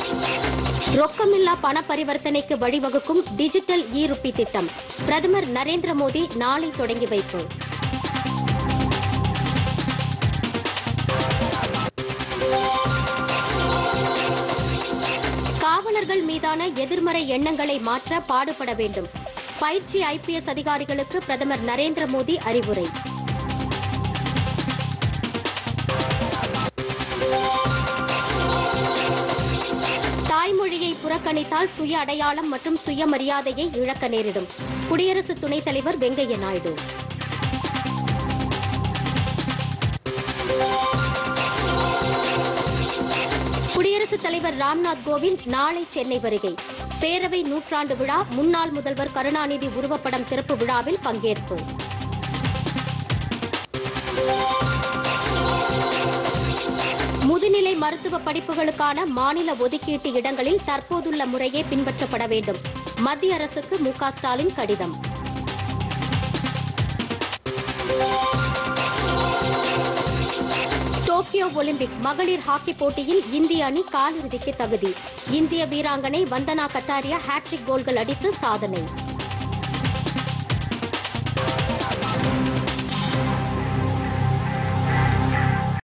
ரொக்கமில்லா பண பரிவர்த்தனைக்கு வழிவகுக்கும் டிஜிட்டல் இ ருப்பி திட்டம் பிரதமர் நரேந்திர மோடி நாளை தொடங்கி வைப்பு காவலர்கள் மீதான எதிர்மறை எண்ணங்களை மாற்ற பாடுபட வேண்டும் பயிற்சி ஐபிஎஸ் அதிகாரிகளுக்கு பிரதமர் நரேந்திர மோடி அறிவுரை தாய்மொழியை புறக்கணித்தால் சுய அடையாளம் மற்றும் சுயமரியாதையை இழக்க நேரிடும் குடியரசு துணைத் தலைவர் வெங்கையா நாயுடு குடியரசுத் தலைவர் ராம்நாத் கோவிந்த் நாளை சென்னை வருகை பேரவை நூற்றாண்டு விழா முன்னாள் முதல்வர் கருணாநிதி உருவப்படம் திறப்பு விழாவில் பங்கேற்பு முதுநிலை மருத்துவ படிப்புகளுக்கான மாநில ஒதுக்கீட்டு இடங்களில் தற்போதுள்ள முறையே பின்பற்றப்பட வேண்டும் மத்திய அரசுக்கு மு க ஸ்டாலின் கடிதம் டோக்கியோ ஒலிம்பிக் மகளிர் ஹாக்கி போட்டியில் இந்திய அணி காலிறுதிக்கு தகுதி இந்திய வீராங்கனை வந்தனா கட்டாரியா ஹாட்ரிக் கோல்கள் அடித்து சாதனை